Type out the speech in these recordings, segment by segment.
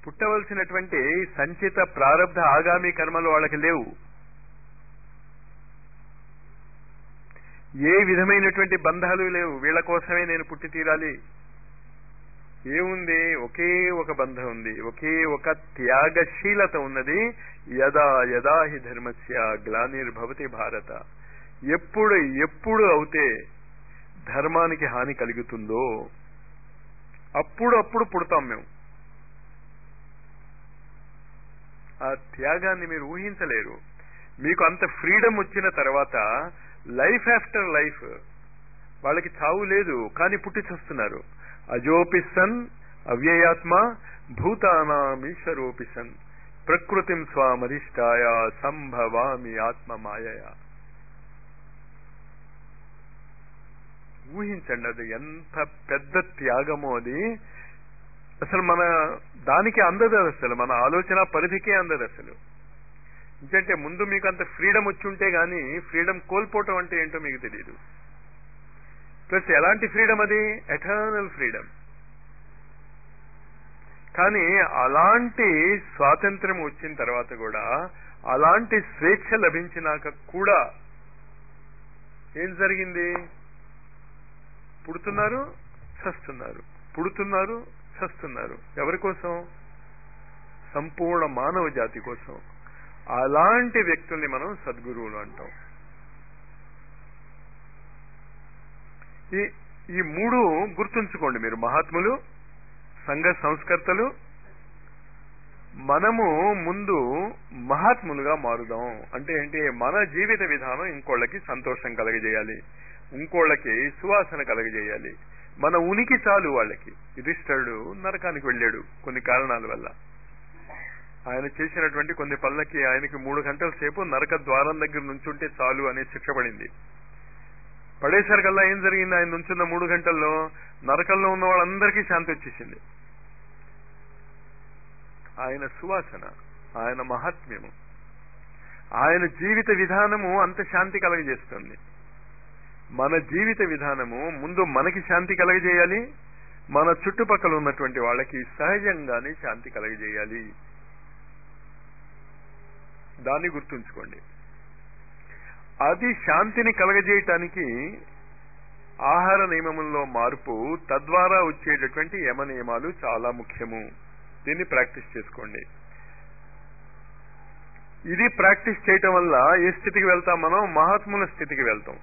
పుట్టవలసినటువంటి సంచిత ప్రారంధ ఆగామి కర్మలు వాళ్ళకి లేవు ఏ విధమైనటువంటి బంధాలు లేవు వీళ్ళ కోసమే నేను పుట్టి తీరాలి ఏముంది ఒకే ఒక బంధం ఉంది ఒకే ఒక త్యాగశీలత ఉన్నది యదా యదా హి ధర్మస్య గ్లానిర్భవతి భారత ఎప్పుడు ఎప్పుడు అవుతే ధర్మానికి హాని కలుగుతుందో అప్పుడు అప్పుడు పుడతాం మేము ఆ త్యాగాన్ని మీరు ఊహించలేరు మీకు అంత ఫ్రీడమ్ వచ్చిన తర్వాత లైఫ్ ఆఫ్టర్ లైఫ్ వాళ్ళకి చావు లేదు కానీ పుట్టి చస్తున్నారు అజోపి సన్ అవ్యయాత్మ భూతానామీశ్వరోపి సన్ ప్రకృతిం స్వామధిష్టాయ సంభవామి ఆత్మ మాయయ ఊహించండి అది ఎంత పెద్ద త్యాగమో అది అసలు మన దానికి అందదు అది అసలు మన ఆలోచన పరిధికే అందదు అసలు ఎందుకంటే ముందు మీకు అంత ఫ్రీడమ్ వచ్చి ఉంటే గానీ ఫ్రీడమ్ కోల్పోవటం అంటే ఏంటో మీకు తెలియదు ప్లస్ ఎలాంటి ఫ్రీడమ్ అది ఎటర్నల్ ఫ్రీడమ్ కానీ అలాంటి స్వాతంత్ర్యం వచ్చిన తర్వాత కూడా అలాంటి స్వేచ్ఛ లభించినాక కూడా ఏం జరిగింది పుడుతున్నారు చస్తున్నారు పుడుతున్నారు చస్తున్నారు ఎవరి కోసం సంపూర్ణ మానవ జాతి కోసం అలాంటి వ్యక్తుల్ని మనం సద్గురువులు అంటాం ఈ ఈ మూడు గుర్తుంచుకోండి మీరు మహాత్ములు సంఘ సంస్కర్తలు మనము ముందు మహాత్ములుగా మారుదాం అంటే ఏంటి మన జీవిత విధానం ఇంకోళ్ళకి సంతోషం కలగజేయాలి ఇంకోళ్ళకి సువాసన కలగజేయాలి మన ఉనికి చాలు వాళ్ళకి యుధిష్ఠరుడు నరకానికి వెళ్ళాడు కొన్ని కారణాల వల్ల ఆయన చేసినటువంటి కొన్ని పనులకి ఆయనకి మూడు గంటల సేపు నరక ద్వారం దగ్గర నుంచుంటే చాలు అనే శిక్ష పడింది పడేసరికల్లా ఏం జరిగింది ఆయన నుంచున్న మూడు గంటల్లో నరకంలో ఉన్న వాళ్ళందరికీ శాంతి వచ్చేసింది ఆయన సువాసన ఆయన మహాత్మ్యము ఆయన జీవిత విధానము అంత శాంతి కలగజేస్తుంది మన జీవిత విధానము ముందు మనకి శాంతి కలగజేయాలి మన చుట్టుపక్కల ఉన్నటువంటి వాళ్ళకి సహజంగానే శాంతి కలగజేయాలి దాన్ని గుర్తుంచుకోండి అది శాంతిని కలగజేయటానికి ఆహార నియమముల్లో మార్పు తద్వారా వచ్చేటటువంటి యమ నియమాలు చాలా ముఖ్యము దీన్ని ప్రాక్టీస్ చేసుకోండి ఇది ప్రాక్టీస్ చేయటం వల్ల ఏ స్థితికి వెళ్తాం మనం మహాత్ముల స్థితికి వెళ్తాం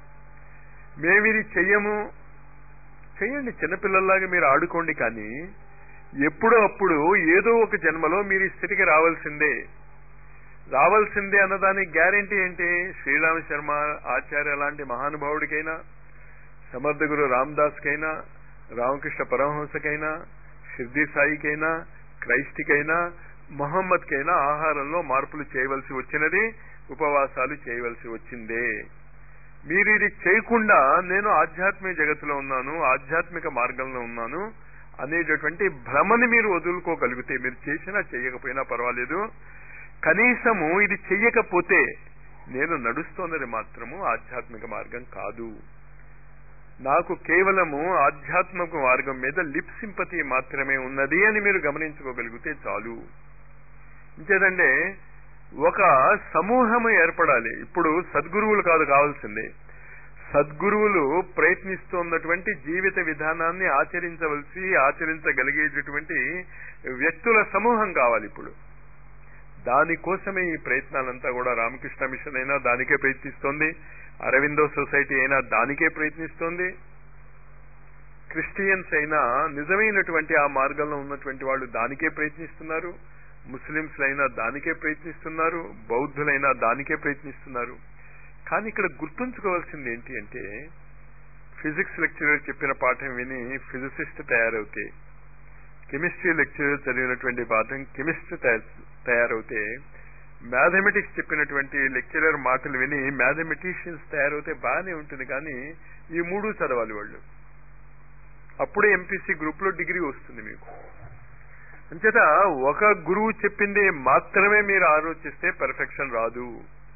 మేమిది చెయ్యము చెయ్యండి చిన్నపిల్లల్లాగా మీరు ఆడుకోండి కానీ ఎప్పుడో అప్పుడు ఏదో ఒక జన్మలో మీరు ఈ స్థితికి రావాల్సిందే రావాల్సిందే అన్నదానికి గ్యారంటీ ఏంటి శ్రీరామ శర్మ ఆచార్య లాంటి మహానుభావుడికైనా సమర్థ గురు రామదాస్కైనా రామకృష్ణ పరమహంసకైనా షిర్దీ సాయికైనా క్రైస్టికైనా మొహమ్మద్కైనా ఆహారంలో మార్పులు చేయవలసి వచ్చినది ఉపవాసాలు చేయవలసి వచ్చిందే మీరు ఇది చేయకుండా నేను ఆధ్యాత్మిక జగత్తులో ఉన్నాను ఆధ్యాత్మిక మార్గంలో ఉన్నాను అనేటటువంటి భ్రమని మీరు వదులుకోగలిగితే మీరు చేసినా చేయకపోయినా పర్వాలేదు కనీసము ఇది చెయ్యకపోతే నేను నడుస్తోన్నది మాత్రము ఆధ్యాత్మిక మార్గం కాదు నాకు కేవలము ఆధ్యాత్మిక మార్గం మీద లిప్ సింపతి మాత్రమే ఉన్నది అని మీరు గమనించుకోగలిగితే చాలు ఇంకేదంటే ఒక సమూహము ఏర్పడాలి ఇప్పుడు సద్గురువులు కాదు కావాల్సింది సద్గురువులు ప్రయత్నిస్తున్నటువంటి జీవిత విధానాన్ని ఆచరించవలసి ఆచరించగలిగేటటువంటి వ్యక్తుల సమూహం కావాలి ఇప్పుడు దానికోసమే ఈ ప్రయత్నాలంతా కూడా రామకృష్ణ మిషన్ అయినా దానికే ప్రయత్నిస్తోంది అరవిందో సొసైటీ అయినా దానికే ప్రయత్నిస్తోంది క్రిస్టియన్స్ అయినా నిజమైనటువంటి ఆ మార్గంలో ఉన్నటువంటి వాళ్ళు దానికే ప్రయత్నిస్తున్నారు ముస్లింస్ అయినా దానికే ప్రయత్నిస్తున్నారు బౌద్ధులైనా దానికే ప్రయత్నిస్తున్నారు కానీ ఇక్కడ గుర్తుంచుకోవాల్సింది ఏంటి అంటే ఫిజిక్స్ లెక్చరర్ చెప్పిన పాఠం విని ఫిజిసిస్ట్ తయారవుతే కెమిస్ట్రీ లెక్చరర్ చదివినటువంటి పాఠం కెమిస్ట్ తయారవుతే మ్యాథమెటిక్స్ చెప్పినటువంటి లెక్చరర్ మాటలు విని మ్యాథమెటిషియన్స్ తయారవుతే బాగానే ఉంటుంది కానీ ఈ మూడు చదవాలి వాళ్ళు అప్పుడే ఎంపీసీ గ్రూప్ లో డిగ్రీ వస్తుంది మీకు అంచేత ఒక గురువు చెప్పింది మాత్రమే మీరు ఆలోచిస్తే పెర్ఫెక్షన్ రాదు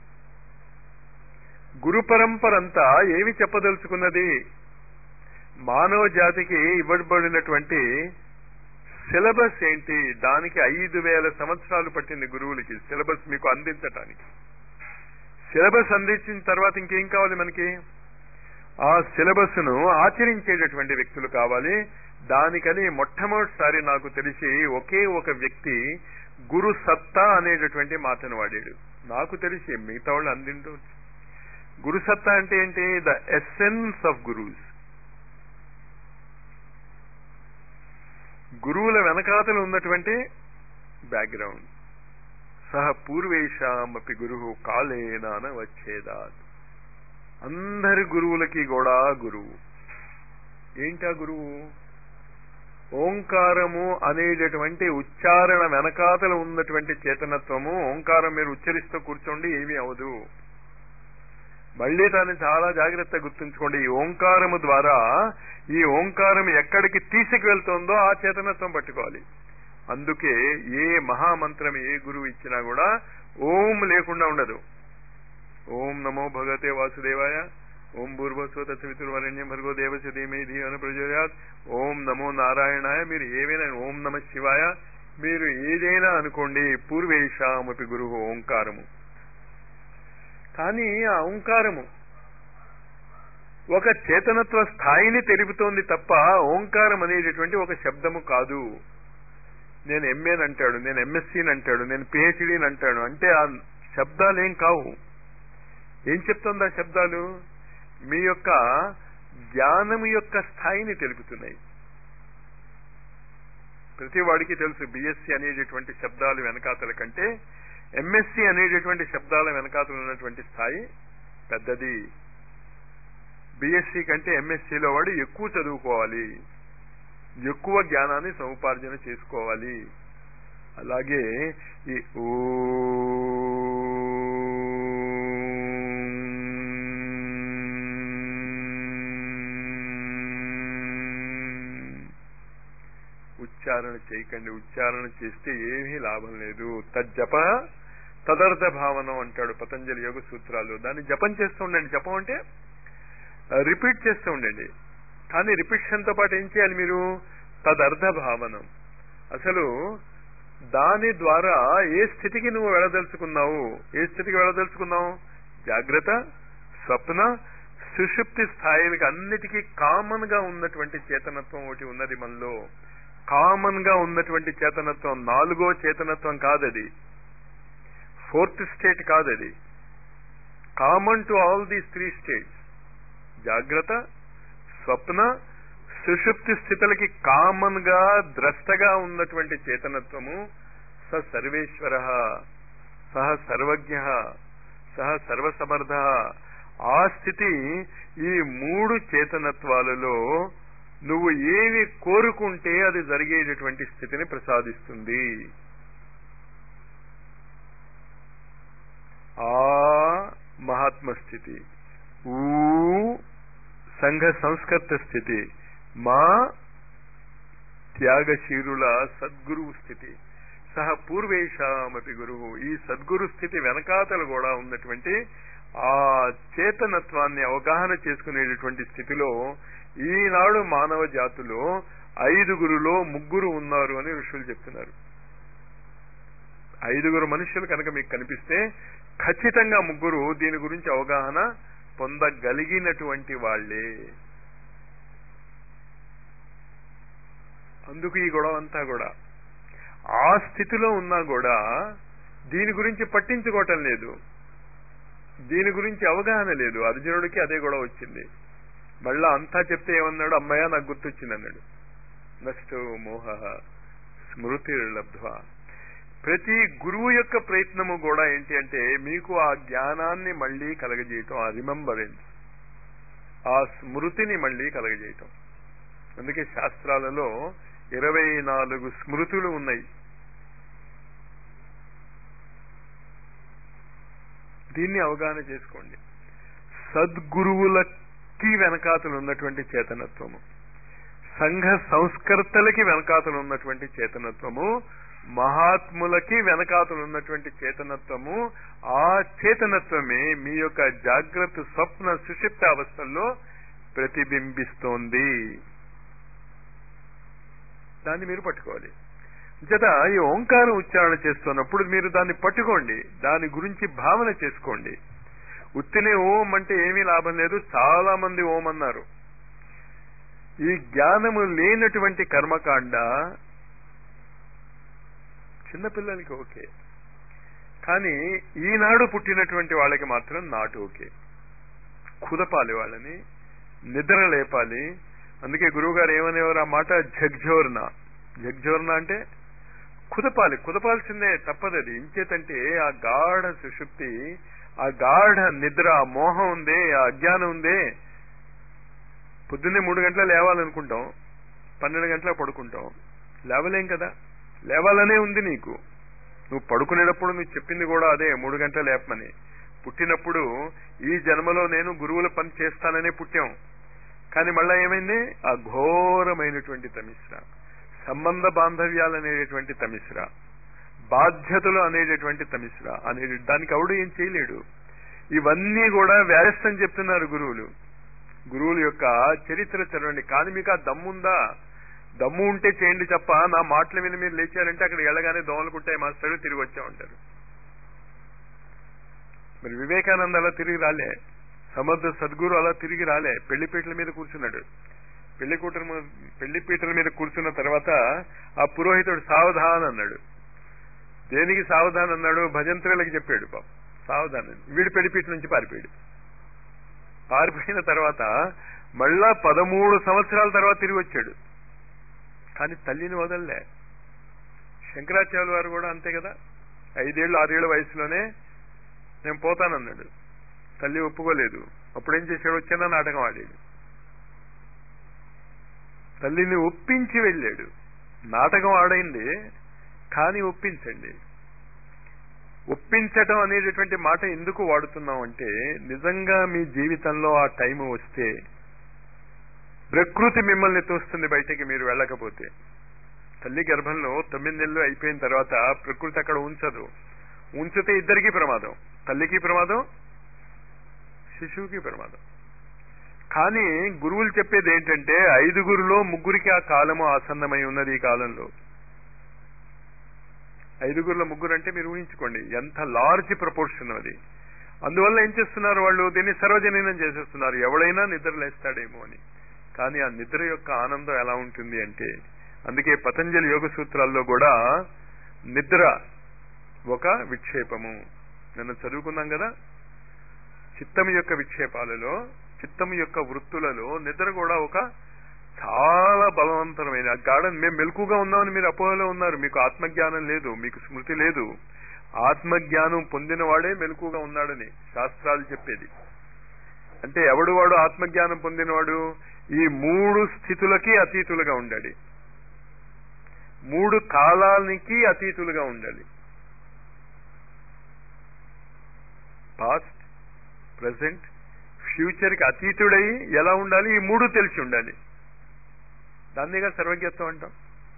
గురు పరంపర అంతా ఏమి చెప్పదలుచుకున్నది మానవ జాతికి ఇవ్వబడినటువంటి సిలబస్ ఏంటి దానికి ఐదు వేల సంవత్సరాలు పట్టింది గురువులకి సిలబస్ మీకు అందించటానికి సిలబస్ అందించిన తర్వాత ఇంకేం కావాలి మనకి ఆ సిలబస్ ను ఆచరించేటటువంటి వ్యక్తులు కావాలి దానికని మొట్టమొదటిసారి నాకు తెలిసి ఒకే ఒక వ్యక్తి గురు సత్తా అనేటటువంటి మాటను వాడాడు నాకు తెలిసి మిగతా వాళ్ళు అందింటూ గురు సత్తా అంటే ఏంటి ద ఎస్సెన్స్ ఆఫ్ గురూస్ గురువుల వెనకాతలు ఉన్నటువంటి బ్యాక్గ్రౌండ్ సహ పూర్వేషామపి గురు కాలేనాన వచ్చేదాత్ అందరి గురువులకి కూడా గురువు ఏంటా గురువు ఓంకారము అనేటటువంటి ఉచ్చారణ వెనకాతలు ఉన్నటువంటి చేతనత్వము ఓంకారం మీరు ఉచ్చరిస్తూ కూర్చోండి ఏమీ అవదు మళ్ళీ దాన్ని చాలా జాగ్రత్తగా గుర్తుంచుకోండి ఈ ఓంకారము ద్వారా ఈ ఓంకారం ఎక్కడికి తీసుకువెళ్తుందో ఆ చేతనత్వం పట్టుకోవాలి అందుకే ఏ మహామంత్రం ఏ గురువు ఇచ్చినా కూడా ఓం లేకుండా ఉండదు ఓం నమో భగవతే వాసుదేవాయ ఓం భూర్భస్వ తత్వితుర్వరణ్యం భర్గో దేవస్య ధీమే ధీమన ప్రచోదయాత్ ఓం నమో నారాయణాయ మీరు ఏవైనా ఓం నమ శివాయ మీరు ఏదైనా అనుకోండి పూర్వేషామపి గురువు ఓంకారము కానీ ఆ ఓంకారము ఒక చేతనత్వ స్థాయిని తెలుపుతోంది తప్ప ఓంకారం అనేటటువంటి ఒక శబ్దము కాదు నేను ఎంఏని అంటాడు నేను ఎంఎస్సీని అంటాడు నేను పిహెచ్డీని అంటాడు అంటే ఆ శబ్దాలు ఏం కావు ఏం చెప్తుంది ఆ శబ్దాలు మీ యొక్క జ్ఞానము యొక్క స్థాయిని తెలుపుతున్నాయి ప్రతి వాడికి తెలుసు బిఎస్సి అనేటటువంటి శబ్దాలు వెనకాతల కంటే ఎంఎస్సి అనేటటువంటి శబ్దాల వెనకాతలు ఉన్నటువంటి స్థాయి పెద్దది బిఎస్సి కంటే ఎంఎస్సిలో వాడు ఎక్కువ చదువుకోవాలి ఎక్కువ జ్ఞానాన్ని సముపార్జన చేసుకోవాలి అలాగే ఈ ఓ ఉచ్చారణ చేయకండి ఉచ్చారణ చేస్తే ఏమీ లాభం లేదు తజ్జప తదర్థ భావనం అంటాడు పతంజలి యోగ సూత్రాలు దాన్ని జపం చేస్తూ ఉండండి జపం అంటే రిపీట్ చేస్తూ ఉండండి కానీ రిపీషన్ తో పాటు ఏం చేయాలి మీరు తదర్థ భావనం అసలు దాని ద్వారా ఏ స్థితికి నువ్వు వెళ్ళదలుచుకున్నావు ఏ స్థితికి వెళ్ళదలుచుకున్నావు జాగ్రత్త స్వప్న సుషుప్తి స్థాయిలకు అన్నిటికీ కామన్ గా ఉన్నటువంటి చేతనత్వం ఒకటి ఉన్నది మనలో కామన్ గా ఉన్నటువంటి చేతనత్వం నాలుగో చేతనత్వం కాదది ఫోర్త్ స్టేట్ కాదది common to all these three states జాగ్రత్త స్వప్న సుషుప్తి స్థితులకి కామన్ గా ద్రష్టగా ఉన్నటువంటి చేతనత్వము స సర్వేశ్వర సహ సర్వజ్ఞ సహ సర్వసమర్థ ఆ స్థితి ఈ మూడు చేతనత్వాలలో నువ్వు ఏమి కోరుకుంటే అది జరిగేటటువంటి స్థితిని ప్రసాదిస్తుంది ఆ మహాత్మ స్థితి ఊ సంఘ సంస్కర్త స్థితి మా త్యాగశీరుల సద్గురువు స్థితి సహ పూర్వేషామపి గురువు ఈ సద్గురు స్థితి వెనకాతలు కూడా ఉన్నటువంటి ఆ చేతనత్వాన్ని అవగాహన చేసుకునేటటువంటి స్థితిలో ఈనాడు మానవ జాతిలో ఐదుగురులో ముగ్గురు ఉన్నారు అని ఋషులు చెప్తున్నారు ఐదుగురు మనుషులు కనుక మీకు కనిపిస్తే ఖచ్చితంగా ముగ్గురు దీని గురించి అవగాహన పొందగలిగినటువంటి వాళ్లే అందుకు ఈ గొడవ అంతా కూడా ఆ స్థితిలో ఉన్నా కూడా దీని గురించి పట్టించుకోవటం లేదు దీని గురించి అవగాహన లేదు అర్జునుడికి అదే గొడవ వచ్చింది మళ్ళా అంతా చెప్తే ఏమన్నాడు అమ్మాయ నాకు గుర్తొచ్చింది అన్నాడు నెక్స్ట్ మోహ స్మృతి లబ్ధ్వ ప్రతి గురువు యొక్క ప్రయత్నము కూడా ఏంటి అంటే మీకు ఆ జ్ఞానాన్ని మళ్ళీ కలగజేయటం ఆ రిమెంబరెన్స్ ఆ స్మృతిని మళ్ళీ కలగజేయటం అందుకే శాస్త్రాలలో ఇరవై నాలుగు స్మృతులు ఉన్నాయి దీన్ని అవగాహన చేసుకోండి సద్గురువులకి వెనకాతలు ఉన్నటువంటి చేతనత్వము సంఘ సంస్కర్తలకి వెనకాతలు ఉన్నటువంటి చేతనత్వము మహాత్ములకి వెనకాతలు ఉన్నటువంటి చేతనత్వము ఆ చేతనత్వమే మీ యొక్క జాగ్రత్త స్వప్న సుషిప్త అవస్థల్లో ప్రతిబింబిస్తోంది దాన్ని మీరు పట్టుకోవాలి చేత ఈ ఓంకారం ఉచ్చారణ చేస్తున్నప్పుడు మీరు దాన్ని పట్టుకోండి దాని గురించి భావన చేసుకోండి ఉత్తినే ఓం అంటే ఏమీ లాభం లేదు చాలా మంది ఓం అన్నారు ఈ జ్ఞానము లేనటువంటి కర్మకాండ చిన్నపిల్లలకి ఓకే కానీ ఈనాడు పుట్టినటువంటి వాళ్ళకి మాత్రం నాటు ఓకే కుదపాలి వాళ్ళని నిద్ర లేపాలి అందుకే గురువుగారు ఏమనేవారు ఆ మాట జగ్జోర్న జగ్జోర్న అంటే కుదపాలి కుదపాల్సిందే తప్పదది ఇంచేతంటే ఆ గాఢ సుషుప్తి ఆ గాఢ నిద్ర ఆ మోహం ఉందే ఆ అజ్ఞానం ఉందే పొద్దున్నే మూడు గంటల లేవాలనుకుంటాం పన్నెండు గంటల పడుకుంటాం లేవలేం కదా లేవాలనే ఉంది నీకు నువ్వు పడుకునేటప్పుడు నువ్వు చెప్పింది కూడా అదే మూడు గంటల లేపమని పుట్టినప్పుడు ఈ జన్మలో నేను గురువుల పని చేస్తాననే పుట్టాం కానీ మళ్ళా ఏమైంది ఆ ఘోరమైనటువంటి తమిశ్ర సంబంధ బాంధవ్యాలు అనేటటువంటి తమిశ్ర బాధ్యతలు అనేటటువంటి తమిశ్ర అనే దానికి ఎవడు ఏం చేయలేడు ఇవన్నీ కూడా వ్యారస్తం చెప్తున్నారు గురువులు గురువుల యొక్క చరిత్ర చదవండి కానీ మీకు ఆ దమ్ముందా దమ్ము ఉంటే చేయండి తప్ప నా మాటలు విని మీరు లేచారంటే అక్కడ వెళ్ళగానే దోమలు కుట్టాయి మాస్టర్ తిరిగి వచ్చా ఉంటారు మరి వివేకానంద అలా తిరిగి రాలే సమర్థ సద్గురు అలా తిరిగి రాలే పెళ్లిపీటల మీద కూర్చున్నాడు పెళ్లి కూటరు పెళ్లి పీటల మీద కూర్చున్న తర్వాత ఆ పురోహితుడు సావధాన్ అన్నాడు దేనికి సావధాన్ అన్నాడు భజంత్రులకి చెప్పాడు పాప సావధాన్ వీడు పెళ్లిపీట నుంచి పారిపోయాడు పారిపోయిన తర్వాత మళ్ళా పదమూడు సంవత్సరాల తర్వాత తిరిగి వచ్చాడు కానీ తల్లిని వదలలే శంకరాచార్యుల వారు కూడా అంతే కదా ఐదేళ్లు ఆరేళ్ల వయసులోనే నేను పోతానన్నాడు తల్లి ఒప్పుకోలేదు అప్పుడేం చేశాడు వచ్చిన నాటకం ఆడాడు తల్లిని ఒప్పించి వెళ్ళాడు నాటకం ఆడైంది కానీ ఒప్పించండి ఒప్పించటం అనేటటువంటి మాట ఎందుకు వాడుతున్నాం అంటే నిజంగా మీ జీవితంలో ఆ టైం వస్తే ప్రకృతి మిమ్మల్ని తోస్తుంది బయటికి మీరు వెళ్ళకపోతే తల్లి గర్భంలో తొమ్మిది నెలలు అయిపోయిన తర్వాత ప్రకృతి అక్కడ ఉంచదు ఉంచితే ఇద్దరికీ ప్రమాదం తల్లికి ప్రమాదం శిశువుకి ప్రమాదం కానీ గురువులు చెప్పేది ఏంటంటే ఐదుగురులో ముగ్గురికి ఆ కాలము ఆసన్నమై ఉన్నది ఈ కాలంలో ఐదుగురులో ముగ్గురు అంటే మీరు ఊహించుకోండి ఎంత లార్జ్ ప్రపోర్షన్ అది అందువల్ల ఏం చేస్తున్నారు వాళ్ళు దీన్ని సర్వజనీనం చేసేస్తున్నారు ఎవడైనా నిద్ర లేస్తాడేమో అని కానీ ఆ నిద్ర యొక్క ఆనందం ఎలా ఉంటుంది అంటే అందుకే పతంజలి యోగ సూత్రాల్లో కూడా నిద్ర ఒక విక్షేపము నిన్న చదువుకున్నాం కదా చిత్తం యొక్క విక్షేపాలలో చిత్తం యొక్క వృత్తులలో నిద్ర కూడా ఒక చాలా బలవంతరమైన గాఢం మేము మెలకుగా ఉన్నామని మీరు అపోహలో ఉన్నారు మీకు ఆత్మజ్ఞానం లేదు మీకు స్మృతి లేదు ఆత్మజ్ఞానం పొందిన వాడే మెలకుగా ఉన్నాడని శాస్త్రాలు చెప్పేది అంటే ఎవడు వాడు ఆత్మజ్ఞానం పొందినవాడు ఈ మూడు స్థితులకి అతీతులుగా ఉండాలి మూడు కాలానికి అతీతులుగా ఉండాలి పాస్ట్ ప్రజెంట్ ఫ్యూచర్ కి అతీతుడై ఎలా ఉండాలి ఈ మూడు తెలిసి ఉండాలి దాన్నిగా సర్వజ్ఞత్వం అంటాం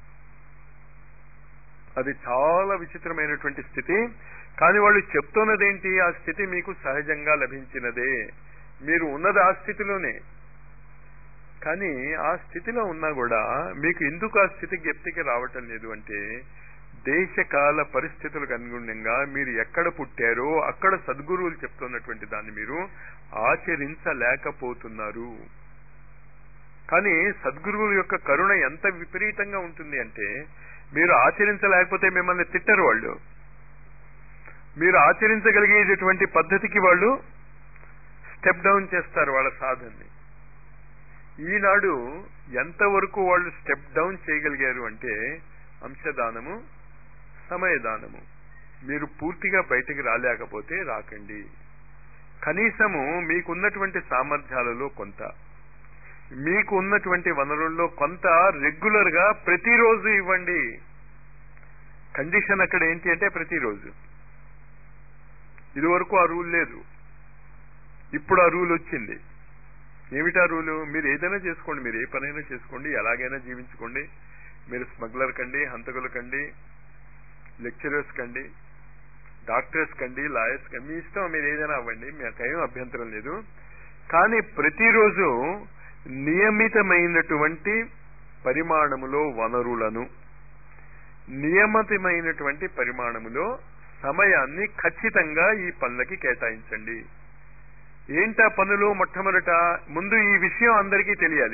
అది చాలా విచిత్రమైనటువంటి స్థితి కానీ వాళ్ళు చెప్తున్నదేంటి ఆ స్థితి మీకు సహజంగా లభించినదే మీరు ఉన్నది ఆ స్థితిలోనే కానీ ఆ స్థితిలో ఉన్నా కూడా మీకు ఎందుకు ఆ స్థితి జ్ఞప్తికి రావటం లేదు అంటే దేశకాల పరిస్థితులకు అనుగుణంగా మీరు ఎక్కడ పుట్టారో అక్కడ సద్గురువులు చెప్తున్నటువంటి దాన్ని మీరు ఆచరించలేకపోతున్నారు కానీ సద్గురువుల యొక్క కరుణ ఎంత విపరీతంగా ఉంటుంది అంటే మీరు ఆచరించలేకపోతే మిమ్మల్ని తిట్టరు వాళ్ళు మీరు ఆచరించగలిగేటటువంటి పద్ధతికి వాళ్ళు స్టెప్ డౌన్ చేస్తారు వాళ్ళ సాధనని ఈనాడు ఎంతవరకు వాళ్ళు స్టెప్ డౌన్ చేయగలిగారు అంటే అంశదానము సమయదానము మీరు పూర్తిగా బయటికి రాలేకపోతే రాకండి కనీసము మీకున్నటువంటి సామర్థ్యాలలో కొంత మీకు ఉన్నటువంటి వనరుల్లో కొంత రెగ్యులర్ గా ప్రతిరోజు ఇవ్వండి కండిషన్ అక్కడ ఏంటి అంటే ప్రతిరోజు ఇదివరకు ఆ రూల్ లేదు ఇప్పుడు ఆ రూల్ వచ్చింది ఏమిటా రూలు మీరు ఏదైనా చేసుకోండి మీరు ఏ పనైనా చేసుకోండి ఎలాగైనా జీవించుకోండి మీరు స్మగ్లర్ కండి హంతకుల కండి లెక్చరర్స్ కండి డాక్టర్స్ కండి లాయర్స్ కండి మీ ఇష్టం మీరు ఏదైనా అవ్వండి మీకేం అభ్యంతరం లేదు కానీ ప్రతిరోజు నియమితమైనటువంటి పరిమాణములో వనరులను నియమితమైనటువంటి పరిమాణములో సమయాన్ని ఖచ్చితంగా ఈ పనులకి కేటాయించండి ఏంటా పనులు మొట్టమొదట ముందు ఈ విషయం అందరికీ తెలియాలి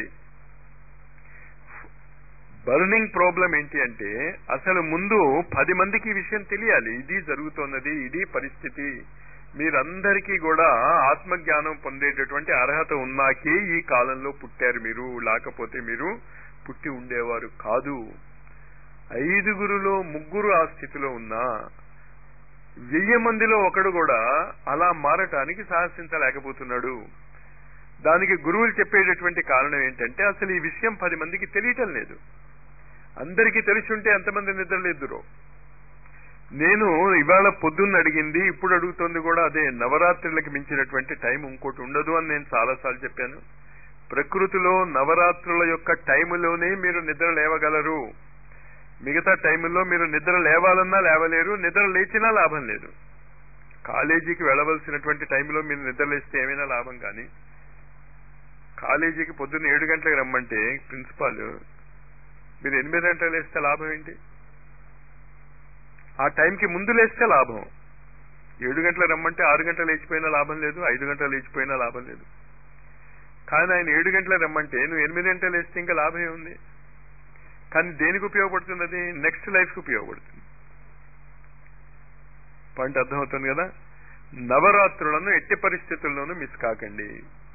బర్నింగ్ ప్రాబ్లం ఏంటి అంటే అసలు ముందు పది మందికి ఈ విషయం తెలియాలి ఇది జరుగుతున్నది ఇది పరిస్థితి మీరందరికీ కూడా ఆత్మజ్ఞానం పొందేటటువంటి అర్హత ఉన్నాకే ఈ కాలంలో పుట్టారు మీరు లేకపోతే మీరు పుట్టి ఉండేవారు కాదు ఐదుగురులో ముగ్గురు ఆ స్థితిలో ఉన్నా వెయ్యి మందిలో ఒకడు కూడా అలా మారటానికి సాహసించలేకపోతున్నాడు దానికి గురువులు చెప్పేటటువంటి కారణం ఏంటంటే అసలు ఈ విషయం పది మందికి తెలియటం లేదు అందరికీ తెలిసి ఉంటే ఎంతమంది నిద్రలేదురో నేను ఇవాళ పొద్దున్న అడిగింది ఇప్పుడు అడుగుతోంది కూడా అదే నవరాత్రులకు మించినటువంటి టైం ఇంకోటి ఉండదు అని నేను చాలాసార్లు చెప్పాను ప్రకృతిలో నవరాత్రుల యొక్క టైములోనే మీరు నిద్ర లేవగలరు మిగతా టైముల్లో మీరు నిద్ర లేవాలన్నా లేవలేరు నిద్ర లేచినా లాభం లేదు కాలేజీకి వెళ్ళవలసినటువంటి టైంలో మీరు నిద్ర లేస్తే ఏమైనా లాభం కానీ కాలేజీకి పొద్దున్న ఏడు గంటలకు రమ్మంటే ప్రిన్సిపాల్ మీరు ఎనిమిది గంటలు లేస్తే లాభం ఏంటి ఆ టైంకి ముందు లేస్తే లాభం ఏడు గంటలకు రమ్మంటే ఆరు గంటలు లేచిపోయినా లాభం లేదు ఐదు గంటలు లేచిపోయినా లాభం లేదు కానీ ఆయన ఏడు గంటలకు రమ్మంటే నువ్వు ఎనిమిది గంటలు వేస్తే ఇంకా లాభం ఏముంది కానీ దేనికి ఉపయోగపడుతుంది అది నెక్స్ట్ లైఫ్కి ఉపయోగపడుతుంది పాయింట్ అర్థమవుతుంది కదా నవరాత్రులను ఎట్టి పరిస్థితుల్లోనూ మిస్ కాకండి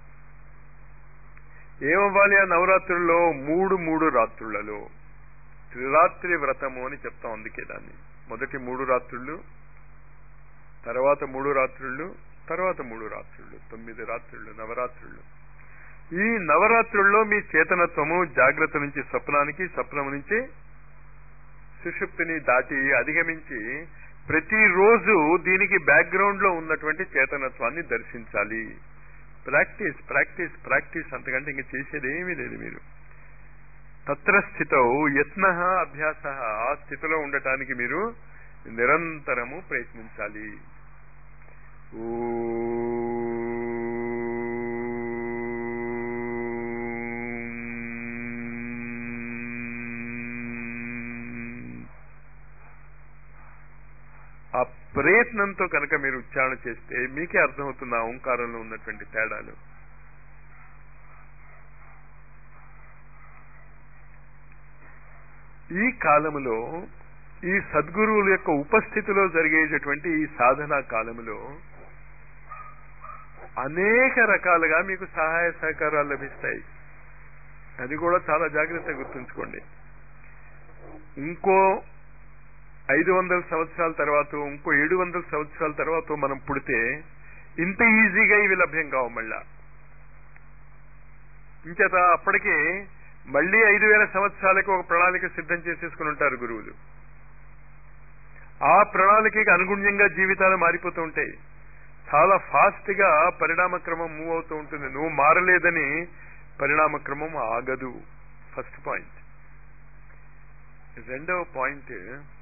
ఏమవ్వాలి ఆ నవరాత్రుల్లో మూడు మూడు రాత్రులలో త్రిరాత్రి వ్రతము అని చెప్తాం అందుకే దాన్ని మొదటి మూడు రాత్రులు తర్వాత మూడు రాత్రులు తర్వాత మూడు రాత్రులు తొమ్మిది రాత్రులు నవరాత్రులు ఈ నవరాత్రుల్లో మీ చేతనత్వము జాగ్రత్త నుంచి స్వప్నానికి స్వప్నం నుంచి సుషుప్తిని దాటి అధిగమించి ప్రతిరోజు దీనికి బ్యాక్గ్రౌండ్ లో ఉన్నటువంటి చేతనత్వాన్ని దర్శించాలి ప్రాక్టీస్ ప్రాక్టీస్ ప్రాక్టీస్ అంతకంటే ఇంక చేసేది ఏమీ లేదు మీరు తత్ర స్థిత యత్న అభ్యాస ఆ స్థితిలో ఉండటానికి మీరు నిరంతరము ప్రయత్నించాలి ఆ ప్రయత్నంతో కనుక మీరు ఉచ్చారణ చేస్తే మీకే అర్థమవుతుంది ఆ ఓంకారంలో ఉన్నటువంటి తేడాలు ఈ కాలములో ఈ సద్గురువుల యొక్క ఉపస్థితిలో జరిగేటటువంటి ఈ సాధనా కాలములో అనేక రకాలుగా మీకు సహాయ సహకారాలు లభిస్తాయి అది కూడా చాలా జాగ్రత్తగా గుర్తుంచుకోండి ఇంకో ఐదు వందల సంవత్సరాల తర్వాత ఇంకో ఏడు వందల సంవత్సరాల తర్వాత మనం పుడితే ఇంత ఈజీగా ఇవి లభ్యం కావు మళ్ళా ఇంచేత అప్పటికి మళ్ళీ ఐదు వేల సంవత్సరాలకు ఒక ప్రణాళిక సిద్ధం చేసేసుకుని ఉంటారు గురువులు ఆ ప్రణాళికకి అనుగుణ్యంగా జీవితాలు మారిపోతూ ఉంటాయి చాలా ఫాస్ట్ గా పరిణామక్రమం మూవ్ అవుతూ ఉంటుంది నువ్వు మారలేదని పరిణామక్రమం ఆగదు ఫస్ట్ పాయింట్ రెండవ పాయింట్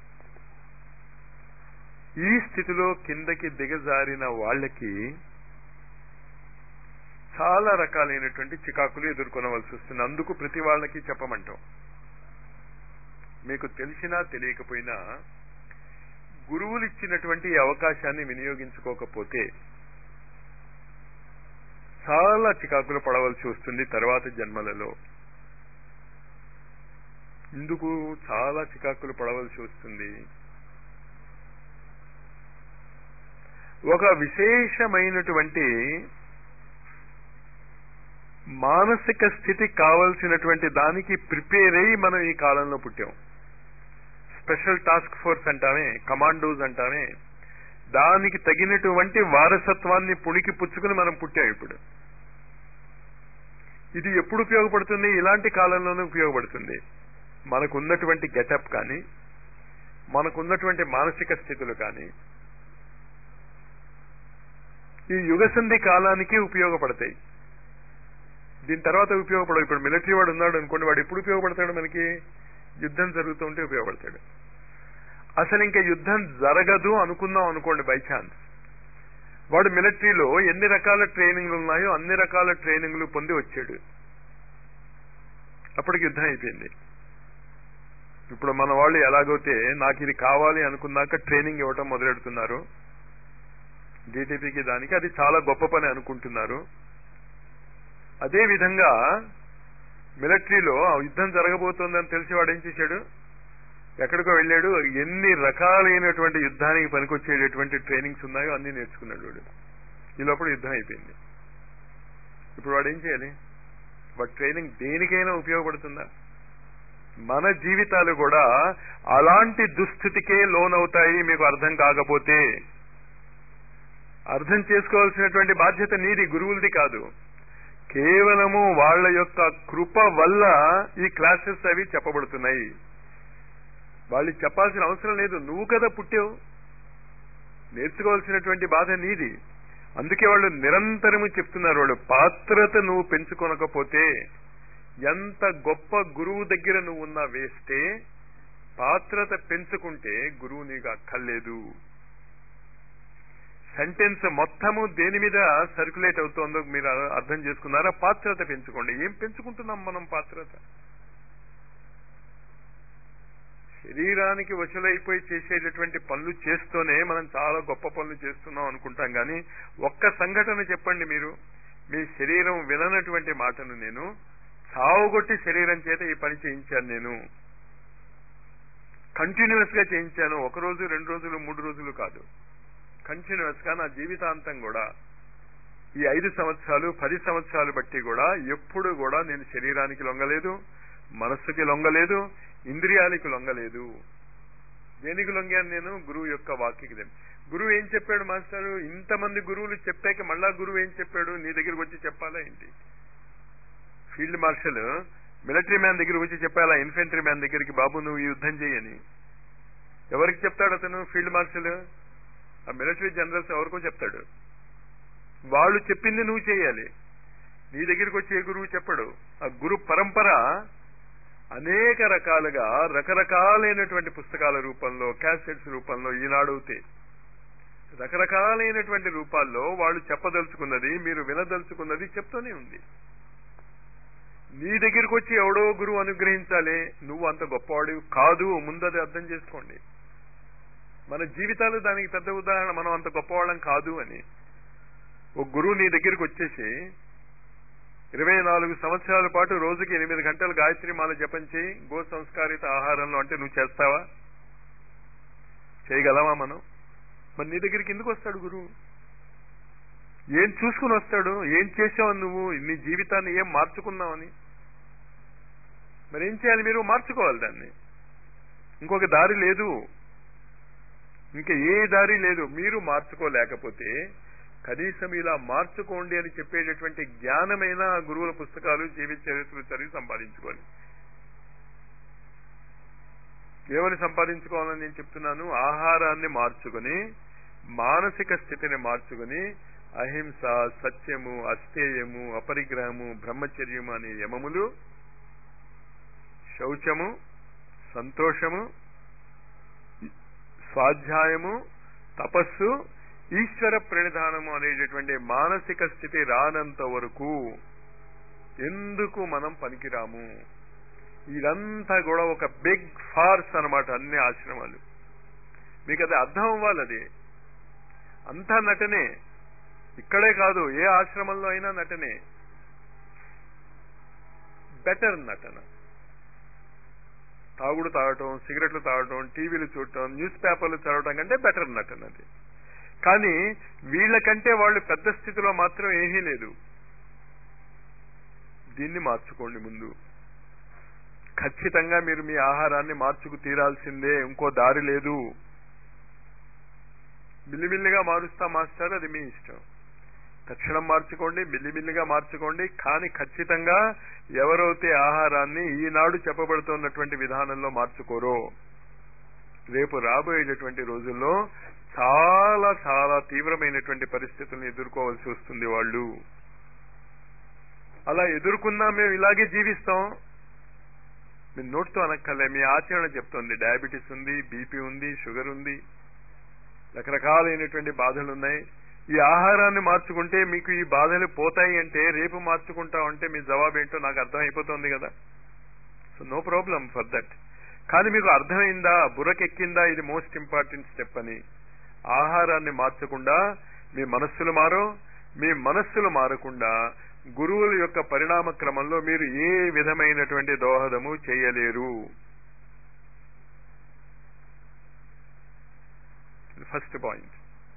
ఈ స్థితిలో కిందకి దిగజారిన వాళ్ళకి చాలా రకాలైనటువంటి చికాకులు ఎదుర్కొనవలసి వస్తుంది అందుకు ప్రతి వాళ్ళకి చెప్పమంటాం మీకు తెలిసినా తెలియకపోయినా గురువులు ఇచ్చినటువంటి ఈ అవకాశాన్ని వినియోగించుకోకపోతే చాలా చికాకులు పడవలసి వస్తుంది తర్వాత జన్మలలో ఇందుకు చాలా చికాకులు పడవలసి వస్తుంది ఒక విశేషమైనటువంటి మానసిక స్థితి కావలసినటువంటి దానికి ప్రిపేర్ అయ్యి మనం ఈ కాలంలో పుట్టాం స్పెషల్ టాస్క్ ఫోర్స్ అంటామే కమాండోస్ అంటామే దానికి తగినటువంటి వారసత్వాన్ని పుణికి పుచ్చుకుని మనం పుట్టాం ఇప్పుడు ఇది ఎప్పుడు ఉపయోగపడుతుంది ఇలాంటి కాలంలోనే ఉపయోగపడుతుంది మనకున్నటువంటి గెటప్ కానీ మనకున్నటువంటి మానసిక స్థితులు కానీ ఈ యుగసంధి కాలానికి ఉపయోగపడతాయి దీని తర్వాత ఉపయోగపడవు ఇప్పుడు మిలిటరీ వాడు ఉన్నాడు అనుకోండి వాడు ఎప్పుడు ఉపయోగపడతాడు మనకి యుద్ధం జరుగుతూ ఉంటే ఉపయోగపడతాడు అసలు ఇంకా యుద్ధం జరగదు అనుకుందాం అనుకోండి బై ఛాన్స్ వాడు మిలిటరీలో ఎన్ని రకాల ట్రైనింగ్లు ఉన్నాయో అన్ని రకాల ట్రైనింగ్లు పొంది వచ్చాడు అప్పటికి యుద్ధం అయిపోయింది ఇప్పుడు మన వాళ్ళు ఎలాగైతే నాకు ఇది కావాలి అనుకున్నాక ట్రైనింగ్ ఇవ్వటం మొదలెడుతున్నారు డిటిపికి దానికి అది చాలా గొప్ప పని అనుకుంటున్నారు అదే విధంగా మిలిటరీలో ఆ యుద్ధం జరగబోతోందని తెలిసి వాడు ఏం చేశాడు ఎక్కడికో వెళ్ళాడు ఎన్ని రకాలైనటువంటి యుద్ధానికి పనికొచ్చేటటువంటి ట్రైనింగ్స్ ఉన్నాయో అన్ని నేర్చుకున్నాడు వాడు ఈ లోపల యుద్ధం అయిపోయింది ఇప్పుడు వాడు ఏం చేయాలి వాడు ట్రైనింగ్ దేనికైనా ఉపయోగపడుతుందా మన జీవితాలు కూడా అలాంటి దుస్థితికే లోనవుతాయి మీకు అర్థం కాకపోతే అర్థం చేసుకోవాల్సినటువంటి బాధ్యత నీది గురువులది కాదు కేవలము వాళ్ళ యొక్క కృప వల్ల ఈ క్లాసెస్ అవి చెప్పబడుతున్నాయి వాళ్ళు చెప్పాల్సిన అవసరం లేదు నువ్వు కదా పుట్టావు నేర్చుకోవాల్సినటువంటి బాధ నీది అందుకే వాళ్ళు నిరంతరము చెప్తున్నారు వాళ్ళు పాత్రత నువ్వు పెంచుకొనకపోతే ఎంత గొప్ప గురువు దగ్గర నువ్వు ఉన్నా వేస్తే పాత్రత పెంచుకుంటే గురువు నీకు అక్కర్లేదు సెంటెన్స్ మొత్తము దేని మీద సర్క్యులేట్ అవుతోందో మీరు అర్థం చేసుకున్నారా పాత్రత పెంచుకోండి ఏం పెంచుకుంటున్నాం మనం పాత్రత శరీరానికి వశలైపోయి చేసేటటువంటి పనులు చేస్తూనే మనం చాలా గొప్ప పనులు చేస్తున్నాం అనుకుంటాం కానీ ఒక్క సంఘటన చెప్పండి మీరు మీ శరీరం విననటువంటి మాటను నేను చావుగొట్టి శరీరం చేత ఈ పని చేయించాను నేను కంటిన్యూస్ గా చేయించాను ఒక రోజు రెండు రోజులు మూడు రోజులు కాదు కంటిన్యూస్ గా నా జీవితాంతం కూడా ఈ ఐదు సంవత్సరాలు పది సంవత్సరాలు బట్టి కూడా ఎప్పుడు కూడా నేను శరీరానికి లొంగలేదు మనస్సుకి లొంగలేదు ఇంద్రియాలకి లొంగలేదు దేనికి లొంగాను నేను గురువు యొక్క వాక్యకి గురువు ఏం చెప్పాడు మాస్టారు ఇంతమంది గురువులు చెప్పాక మళ్ళా గురువు ఏం చెప్పాడు నీ దగ్గరికి వచ్చి చెప్పాలా ఏంటి ఫీల్డ్ మార్షల్ మిలిటరీ మ్యాన్ దగ్గరికి వచ్చి చెప్పాలా ఇన్ఫెంట్రీ మ్యాన్ దగ్గరికి బాబు నువ్వు ఈ యుద్ధం చేయని ఎవరికి చెప్తాడు అతను ఫీల్డ్ మార్షల్ ఆ మిలిటరీ జనరల్స్ ఎవరికో చెప్తాడు వాళ్ళు చెప్పింది నువ్వు చేయాలి నీ దగ్గరికి వచ్చి ఏ గురువు చెప్పడు ఆ గురు పరంపర అనేక రకాలుగా రకరకాలైనటువంటి పుస్తకాల రూపంలో క్యాసెట్స్ రూపంలో ఈనాడవుతాయి రకరకాలైనటువంటి రూపాల్లో వాళ్ళు చెప్పదలుచుకున్నది మీరు వినదలుచుకున్నది చెప్తూనే ఉంది నీ దగ్గరికి వచ్చి ఎవడో గురువు అనుగ్రహించాలి నువ్వు అంత గొప్పవాడు కాదు ముందది అర్థం చేసుకోండి మన జీవితాలు దానికి పెద్ద ఉదాహరణ మనం అంత గొప్పవాళ్ళం కాదు అని ఒక గురువు నీ దగ్గరికి వచ్చేసి ఇరవై నాలుగు సంవత్సరాల పాటు రోజుకి ఎనిమిది గంటలు గాయత్రి మాల జపం చేయి గో సంస్కారిత ఆహారంలో అంటే నువ్వు చేస్తావా చేయగలవా మనం మరి నీ దగ్గరికి ఎందుకు వస్తాడు గురువు ఏం చూసుకుని వస్తాడు ఏం చేసావు నువ్వు నీ జీవితాన్ని ఏం మార్చుకున్నావని మరి ఏం చేయాలి మీరు మార్చుకోవాలి దాన్ని ఇంకొక దారి లేదు ఇంకా ఏ దారి లేదు మీరు మార్చుకోలేకపోతే కనీసం ఇలా మార్చుకోండి అని చెప్పేటటువంటి జ్ఞానమైన గురువుల పుస్తకాలు జీవిత చరిత్రలు చదివి సంపాదించుకోవాలి ఏమని సంపాదించుకోవాలని నేను చెప్తున్నాను ఆహారాన్ని మార్చుకుని మానసిక స్థితిని మార్చుకుని అహింస సత్యము అస్థేయము అపరిగ్రహము బ్రహ్మచర్యము అనే యమములు శౌచము సంతోషము స్వాధ్యాయము తపస్సు ఈశ్వర ప్రణిధానము అనేటటువంటి మానసిక స్థితి రానంత వరకు ఎందుకు మనం పనికిరాము ఇదంతా కూడా ఒక బిగ్ ఫార్స్ అనమాట అన్ని ఆశ్రమాలు మీకు అది అర్థం అవ్వాలి అది అంతా నటనే ఇక్కడే కాదు ఏ ఆశ్రమంలో అయినా నటనే బెటర్ నటన తాగుడు తాగటం సిగరెట్లు తాగటం టీవీలు చూడటం న్యూస్ పేపర్లు చదవటం కంటే బెటర్ నటన అది కానీ వీళ్ళకంటే వాళ్ళు పెద్ద స్థితిలో మాత్రం ఏమీ లేదు దీన్ని మార్చుకోండి ముందు ఖచ్చితంగా మీరు మీ ఆహారాన్ని మార్చుకు తీరాల్సిందే ఇంకో దారి లేదు మిల్లిమిల్లిగా మారుస్తా మాస్టర్ అది మీ ఇష్టం తక్షణం మార్చుకోండి మిల్లిమిల్లిగా మార్చుకోండి కానీ ఖచ్చితంగా ఎవరైతే ఆహారాన్ని ఈనాడు చెప్పబడుతున్నటువంటి విధానంలో మార్చుకోరో రేపు రాబోయేటటువంటి రోజుల్లో చాలా చాలా తీవ్రమైనటువంటి పరిస్థితులను ఎదుర్కోవాల్సి వస్తుంది వాళ్ళు అలా ఎదుర్కొన్నా మేము ఇలాగే జీవిస్తాం మీ నోట్తో అనక్కర్లే మీ ఆచరణ చెప్తోంది డయాబెటీస్ ఉంది బీపీ ఉంది షుగర్ ఉంది రకరకాలైనటువంటి బాధలు ఉన్నాయి ఈ ఆహారాన్ని మార్చుకుంటే మీకు ఈ బాధలు పోతాయి అంటే రేపు మార్చుకుంటాం అంటే మీ జవాబు ఏంటో నాకు అర్థం అయిపోతుంది కదా so no problem for that కానీ మీకు అర్థమైందా బుర్రకెక్కిందా ఇది మోస్ట్ ఇంపార్టెంట్ స్టెప్ అని ఆహారాన్ని మార్చకుండా మీ మనస్సులు మారో మీ మనస్సులు మారకుండా గురువుల యొక్క పరిణామ క్రమంలో మీరు ఏ విధమైనటువంటి దోహదము చేయలేరు ఫస్ట్ పాయింట్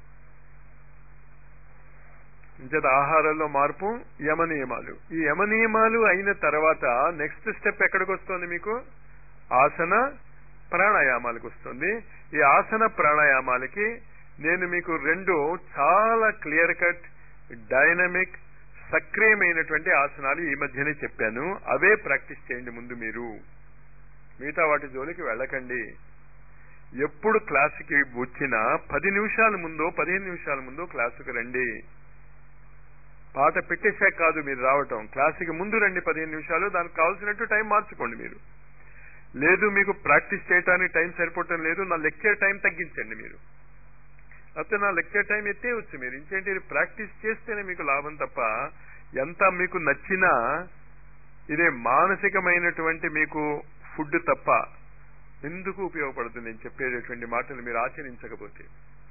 ఇంచేత ఆహారంలో మార్పు యమ నియమాలు ఈ యమ నియమాలు అయిన తర్వాత నెక్స్ట్ స్టెప్ ఎక్కడికి వస్తుంది మీకు ఆసన ప్రాణాయామాలకు వస్తుంది ఈ ఆసన ప్రాణాయామాలకి నేను మీకు రెండు చాలా క్లియర్ కట్ డైనమిక్ సక్రియమైనటువంటి ఆసనాలు ఈ మధ్యనే చెప్పాను అవే ప్రాక్టీస్ చేయండి ముందు మీరు మిగతా వాటి జోలికి వెళ్ళకండి ఎప్పుడు క్లాసుకి వచ్చినా పది నిమిషాల ముందో పదిహేను నిమిషాల ముందో క్లాసుకు రండి పాట పెట్టేశాక కాదు మీరు రావటం క్లాసుకి ముందు రండి పదిహేను నిమిషాలు దానికి కావాల్సినట్టు టైం మార్చుకోండి మీరు లేదు మీకు ప్రాక్టీస్ చేయడానికి టైం సరిపోవటం లేదు నా లెక్చర్ టైం తగ్గించండి మీరు అయితే నా లెక్చర్ టైం ఎత్తేయచ్చు మీరు ఇంకేంటి ప్రాక్టీస్ చేస్తేనే మీకు లాభం తప్ప ఎంత మీకు నచ్చినా ఇదే మానసికమైనటువంటి మీకు ఫుడ్ తప్ప ఎందుకు ఉపయోగపడుతుంది నేను చెప్పేటటువంటి మాటలు మీరు ఆచరించకపోతే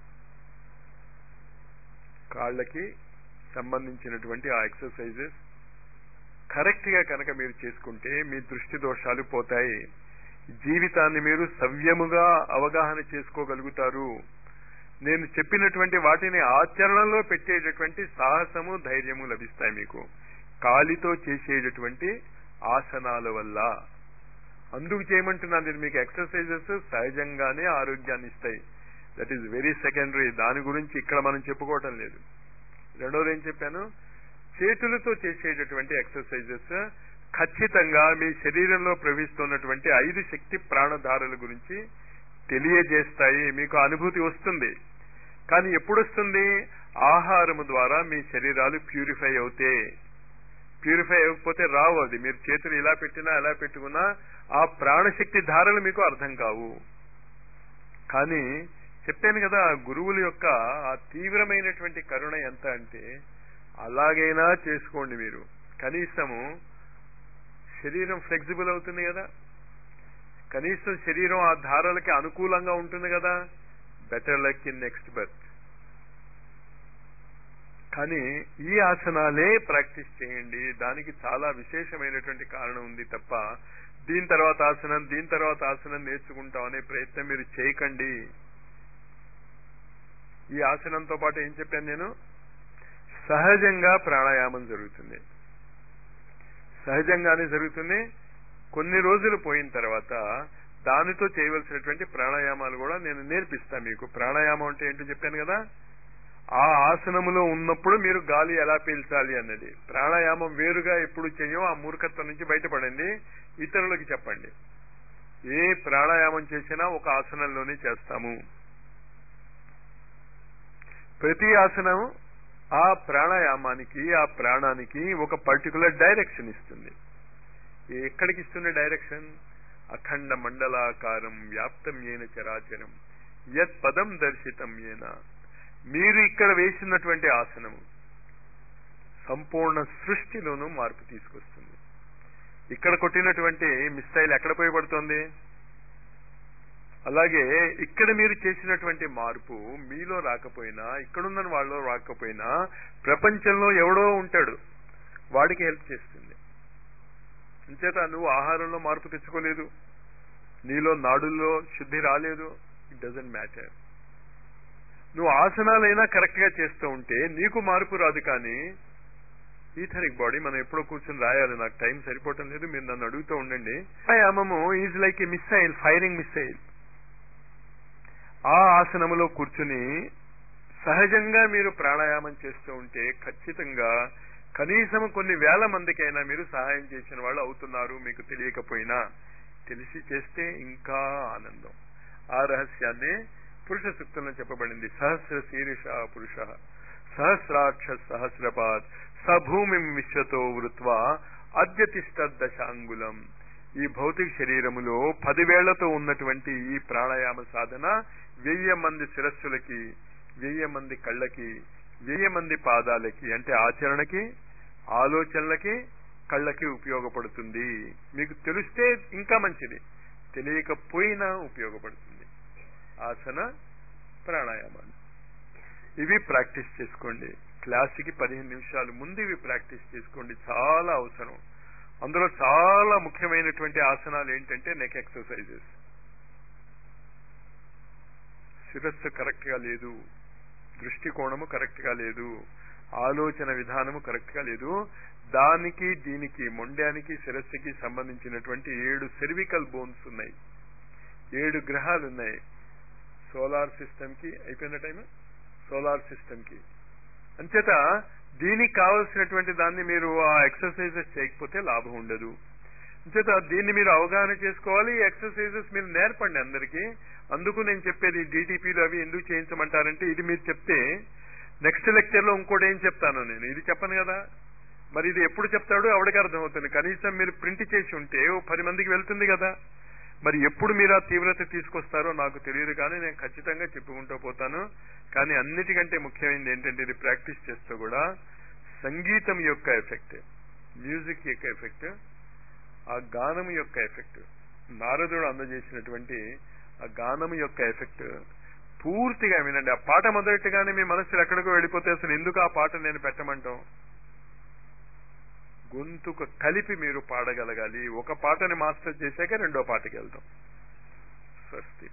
కాళ్ళకి సంబంధించినటువంటి ఆ ఎక్సర్సైజెస్ కరెక్ట్ గా కనుక మీరు చేసుకుంటే మీ దృష్టి దోషాలు పోతాయి జీవితాన్ని మీరు సవ్యముగా అవగాహన చేసుకోగలుగుతారు నేను చెప్పినటువంటి వాటిని ఆచరణలో పెట్టేటటువంటి సాహసము ధైర్యము లభిస్తాయి మీకు కాలితో చేసేటటువంటి ఆసనాల వల్ల అందుకు చేయమంటున్నాను నేను మీకు ఎక్సర్సైజెస్ సహజంగానే ఆరోగ్యాన్ని ఇస్తాయి దట్ ఈస్ వెరీ సెకండరీ దాని గురించి ఇక్కడ మనం చెప్పుకోవటం లేదు రెండోది ఏం చెప్పాను చేతులతో చేసేటటువంటి ఎక్సర్సైజెస్ ఖచ్చితంగా మీ శరీరంలో ప్రవహిస్తున్నటువంటి ఐదు శక్తి ప్రాణధారల గురించి తెలియజేస్తాయి మీకు అనుభూతి వస్తుంది కానీ ఎప్పుడు వస్తుంది ఆహారము ద్వారా మీ శరీరాలు ప్యూరిఫై అవుతే ప్యూరిఫై అవ్వకపోతే రావు అది మీరు చేతులు ఇలా పెట్టినా ఎలా పెట్టుకున్నా ఆ ప్రాణశక్తి ధారలు మీకు అర్థం కావు కానీ చెప్పాను కదా గురువుల యొక్క ఆ తీవ్రమైనటువంటి కరుణ ఎంత అంటే అలాగైనా చేసుకోండి మీరు కనీసము శరీరం ఫ్లెక్సిబుల్ అవుతుంది కదా కనీసం శరీరం ఆ ధారలకి అనుకూలంగా ఉంటుంది కదా better luck in next birth కానీ ఈ ఆసనాలే ప్రాక్టీస్ చేయండి దానికి చాలా విశేషమైనటువంటి కారణం ఉంది తప్ప దీని తర్వాత ఆసనం దీని తర్వాత ఆసనం నేర్చుకుంటాం అనే ప్రయత్నం మీరు చేయకండి ఈ ఆసనంతో పాటు ఏం చెప్పాను నేను సహజంగా ప్రాణాయామం జరుగుతుంది సహజంగానే జరుగుతుంది కొన్ని రోజులు పోయిన తర్వాత దానితో చేయవలసినటువంటి ప్రాణాయామాలు కూడా నేను నేర్పిస్తాను మీకు ప్రాణాయామం అంటే ఏంటో చెప్పాను కదా ఆ ఆసనములో ఉన్నప్పుడు మీరు గాలి ఎలా పీల్చాలి అన్నది ప్రాణాయామం వేరుగా ఎప్పుడు చెయ్యం ఆ మూర్ఖత్వం నుంచి బయటపడండి ఇతరులకి చెప్పండి ఏ ప్రాణాయామం చేసినా ఒక ఆసనంలోనే చేస్తాము ప్రతి ఆసనం ఆ ప్రాణాయామానికి ఆ ప్రాణానికి ఒక పర్టికులర్ డైరెక్షన్ ఇస్తుంది ఎక్కడికి ఇస్తుంది డైరెక్షన్ అఖండ మండలాకారం వ్యాప్తం ఏన చరాచరం యత్ పదం దర్శితం ఏన మీరు ఇక్కడ వేసినటువంటి ఆసనము సంపూర్ణ సృష్టిలోనూ మార్పు తీసుకొస్తుంది ఇక్కడ కొట్టినటువంటి మిస్సైల్ ఎక్కడ పోయి పడుతోంది అలాగే ఇక్కడ మీరు చేసినటువంటి మార్పు మీలో రాకపోయినా ఇక్కడున్న వాళ్ళలో రాకపోయినా ప్రపంచంలో ఎవడో ఉంటాడు వాడికి హెల్ప్ చేస్తుంది అంచేత నువ్వు ఆహారంలో మార్పు తెచ్చుకోలేదు నీలో నాడుల్లో శుద్ధి రాలేదు ఇట్ డజంట్ మ్యాటర్ నువ్వు ఆసనాలైనా కరెక్ట్ గా చేస్తూ ఉంటే నీకు మార్పు రాదు కానీ ఈథరిక్ బాడీ మనం ఎప్పుడో కూర్చొని రాయాలి నాకు టైం సరిపోవటం లేదు మీరు నన్ను అడుగుతూ ఉండండి వ్యాయామము is like a missile firing missile ఆ ఆసనములో కూర్చుని సహజంగా మీరు ప్రాణాయామం చేస్తూ ఉంటే ఖచ్చితంగా కనీసం కొన్ని వేల మందికైనా మీరు సహాయం చేసిన వాళ్ళు అవుతున్నారు మీకు తెలియకపోయినా తెలిసి చేస్తే ఇంకా ఆనందం ఆ రహస్యాన్ని పురుష సూక్తంలో చెప్పబడింది సహస్ర శీర్ష పురుష సహస్రాక్ష సహస్రపాత్ సభూమి విశ్వతో వృత్వా అద్యతిష్ట దశాంగులం ఈ భౌతిక శరీరములో పదివేళ్లతో ఉన్నటువంటి ఈ ప్రాణాయామ సాధన వెయ్యి మంది శిరస్సులకి వెయ్యి మంది కళ్ళకి వెయ్యి మంది పాదాలకి అంటే ఆచరణకి ఆలోచనలకి కళ్ళకి ఉపయోగపడుతుంది మీకు తెలిస్తే ఇంకా మంచిది తెలియకపోయినా ఉపయోగపడుతుంది ఆసన ప్రాణాయామాలు ఇవి ప్రాక్టీస్ చేసుకోండి క్లాస్కి పదిహేను నిమిషాలు ముందు ఇవి ప్రాక్టీస్ చేసుకోండి చాలా అవసరం అందులో చాలా ముఖ్యమైనటువంటి ఆసనాలు ఏంటంటే నెక్ ఎక్సర్సైజెస్ శిరస్సు కరెక్ట్ గా లేదు దృష్టికోణము కరెక్ట్ గా లేదు ఆలోచన విధానము కరెక్ట్ గా లేదు దానికి దీనికి మొండానికి శిరస్సుకి సంబంధించినటువంటి ఏడు సెర్వికల్ బోన్స్ ఉన్నాయి ఏడు గ్రహాలు ఉన్నాయి సోలార్ సిస్టమ్ కి అయిపోయిన టైం సోలార్ సిస్టమ్ కి అంచేత దీనికి కావలసినటువంటి దాన్ని మీరు ఆ ఎక్సర్సైజెస్ చేయకపోతే లాభం ఉండదు అంచేత దీన్ని మీరు అవగాహన చేసుకోవాలి ఈ ఎక్సర్సైజెస్ మీరు నేర్పండి అందరికీ అందుకు నేను చెప్పేది డీటీపీలు అవి ఎందుకు చేయించమంటారంటే ఇది మీరు చెప్తే నెక్స్ట్ లెక్చర్ లో ఇంకోటి ఏం చెప్తాను నేను ఇది చెప్పను కదా మరి ఇది ఎప్పుడు చెప్తాడో ఆవిడకి అర్థమవుతుంది కనీసం మీరు ప్రింట్ చేసి ఉంటే ఓ పది మందికి వెళ్తుంది కదా మరి ఎప్పుడు మీరు ఆ తీవ్రత తీసుకొస్తారో నాకు తెలియదు కానీ నేను ఖచ్చితంగా చెప్పుకుంటూ పోతాను కానీ అన్నిటికంటే ముఖ్యమైనది ఏంటంటే ఇది ప్రాక్టీస్ చేస్తూ కూడా సంగీతం యొక్క ఎఫెక్ట్ మ్యూజిక్ యొక్క ఎఫెక్ట్ ఆ గానం యొక్క ఎఫెక్ట్ నారదుడు అందజేసినటువంటి ఆ గానం యొక్క ఎఫెక్ట్ పూర్తిగా వినండి ఆ పాట మొదలెట్టగానే మీ మనసులు ఎక్కడికో వెళ్ళిపోతే అసలు ఎందుకు ఆ పాట నేను పెట్టమంటాం గొంతుకు కలిపి మీరు పాడగలగాలి ఒక పాటని మాస్టర్ చేశాక రెండో పాటకి వెళ్తాం స్వస్తి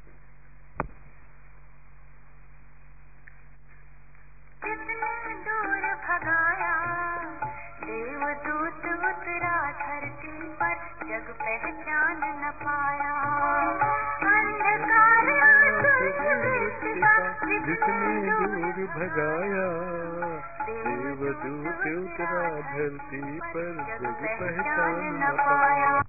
कितने दूर भगाया देवदूत उतरा धरती पर जग पहचान न पाया अंधकार आसुर जितने दूर भगाया देवदूत उतरा धरती पर जग पहचान न पाया